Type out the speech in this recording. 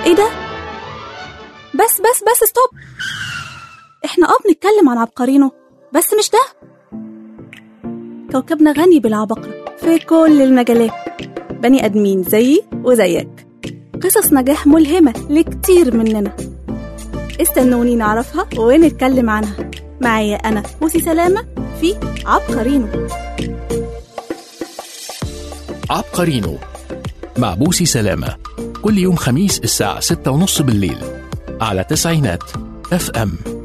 ايه ده بس بس بس ستوب احنا اه بنتكلم عن عبقرينو بس مش ده كوكبنا غني بالعبقرة في كل المجالات بني ادمين زيي وزيك قصص نجاح ملهمة لكتير مننا استنوني نعرفها ونتكلم عنها معايا أنا بوسي سلامة في عبقرينو عبقرينو مع بوسي سلامة كل يوم خميس الساعة ستة ونص بالليل على تسعينات اف ام